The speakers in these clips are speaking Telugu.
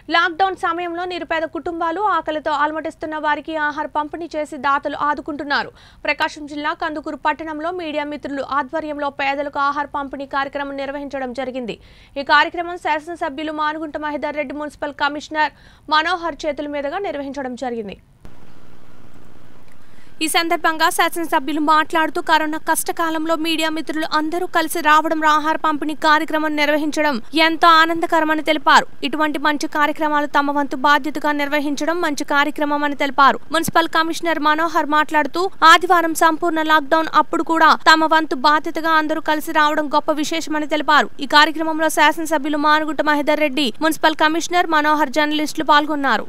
లాక్డౌన్ సమయంలో నిరుపేద కుటుంబాలు ఆకలితో అలమటిస్తున్న వారికి ఆహార పంపిణీ చేసి దాతలు ఆదుకుంటున్నారు ప్రకాశం జిల్లా కందుకూరు పట్టణంలో మీడియా మిత్రులు ఆధ్వర్యంలో పేదలకు ఆహార పంపిణీ కార్యక్రమం నిర్వహించడం జరిగింది ఈ కార్యక్రమం శాసనసభ్యులు మానుగుంట మహిదర్ రెడ్డి మున్సిపల్ కమిషనర్ మనోహర్ చేతుల మీదుగా నిర్వహించడం జరిగింది ఈ సందర్భంగా శాసనసభ్యులు మాట్లాడుతూ కరోనా కష్టకాలంలో మీడియా మిత్రులు అందరూ కలిసి రావడం ఆహార పంపిణీ కార్యక్రమం నిర్వహించడం ఎంతో ఆనందకరమని తెలిపారు ఇటువంటి మంచి కార్యక్రమాలు తమ వంతు బాధ్యతగా నిర్వహించడం మంచి కార్యక్రమం అని తెలిపారు మున్సిపల్ కమిషనర్ మనోహర్ మాట్లాడుతూ ఆదివారం సంపూర్ణ లాక్డౌన్ అప్పుడు కూడా తమ వంతు బాధ్యతగా అందరూ కలిసి రావడం గొప్ప విశేషమని తెలిపారు ఈ కార్యక్రమంలో శాసనసభ్యులు మానుగుట్ట మహేదర్ రెడ్డి మున్సిపల్ కమిషనర్ మనోహర్ జర్నలిస్టులు పాల్గొన్నారు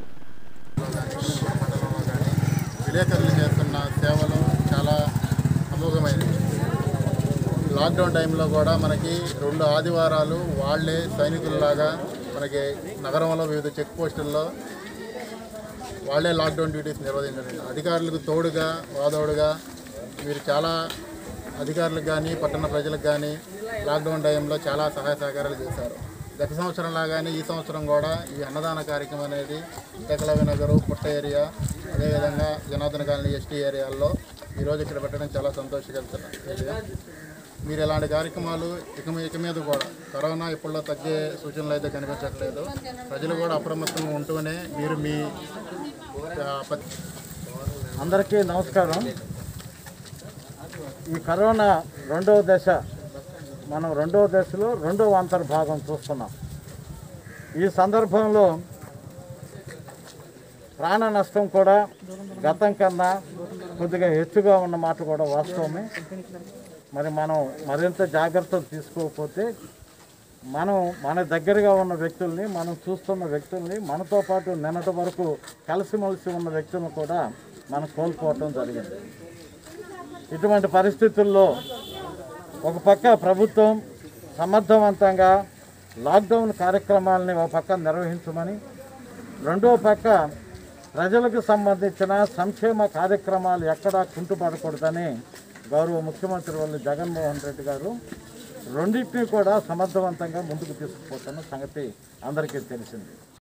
విలేకరులు చేస్తున్న సేవలు చాలా అమోఘమైనవి లాక్డౌన్ టైంలో కూడా మనకి రెండు ఆదివారాలు వాళ్ళే సైనికుల్లాగా మనకి నగరంలో వివిధ చెక్ పోస్టుల్లో వాళ్ళే లాక్డౌన్ డ్యూటీస్ నిర్వహించండి అధికారులకు తోడుగా వాదోడుగా వీరు చాలా అధికారులకు కానీ పట్టణ ప్రజలకు కానీ లాక్డౌన్ టైంలో చాలా సహాయ సహకారాలు చేశారు గత సంవత్సరం లాగానే ఈ సంవత్సరం కూడా ఈ అన్నదాన కార్యక్రమం అనేది ఏకలవ్య నగరు పుట్ట ఏరియా అదేవిధంగా జనార్దన కాలనీ ఎస్టీ ఏరియాల్లో ఈరోజు ఇక్కడ పెట్టడం చాలా సంతోషకరం మీరు ఇలాంటి కార్యక్రమాలు ఇక మీ- ఇక మీద కూడా కరోనా ఇప్పుడులో తగ్గే సూచనలు అయితే కనిపించట్లేదు ప్రజలు కూడా అప్రమత్తంగా ఉంటూనే మీరు మీ ఆ, ప- అందరికీ నమస్కారం ఈ కరోనా రెండవ దశ మనం రెండవ దశలో రెండవ అంతర్భాగం చూస్తున్నాం ఈ సందర్భంలో ప్రాణ నష్టం కూడా గతం కన్నా కొద్దిగా హెచ్చుగా ఉన్న మాట కూడా వాస్తవమే మరి మనం మరింత జాగ్రత్తలు తీసుకోకపోతే మనం మన దగ్గరగా ఉన్న వ్యక్తుల్ని మనం చూస్తున్న వ్యక్తుల్ని మనతో పాటు నిన్నటి వరకు కలిసిమెలిసి ఉన్న వ్యక్తులను కూడా మనం కోల్పోవటం జరిగింది ఇటువంటి పరిస్థితుల్లో ఒక పక్క ప్రభుత్వం సమర్థవంతంగా లాక్డౌన్ కార్యక్రమాలని ఒక పక్క నిర్వహించమని రెండో పక్క ప్రజలకు సంబంధించిన సంక్షేమ కార్యక్రమాలు ఎక్కడా కుంటుపడకూడదని గౌరవ ముఖ్యమంత్రి వాళ్ళు జగన్మోహన్ రెడ్డి గారు రెండింటినీ కూడా సమర్థవంతంగా ముందుకు తీసుకుపోతున్న సంగతి అందరికీ తెలిసింది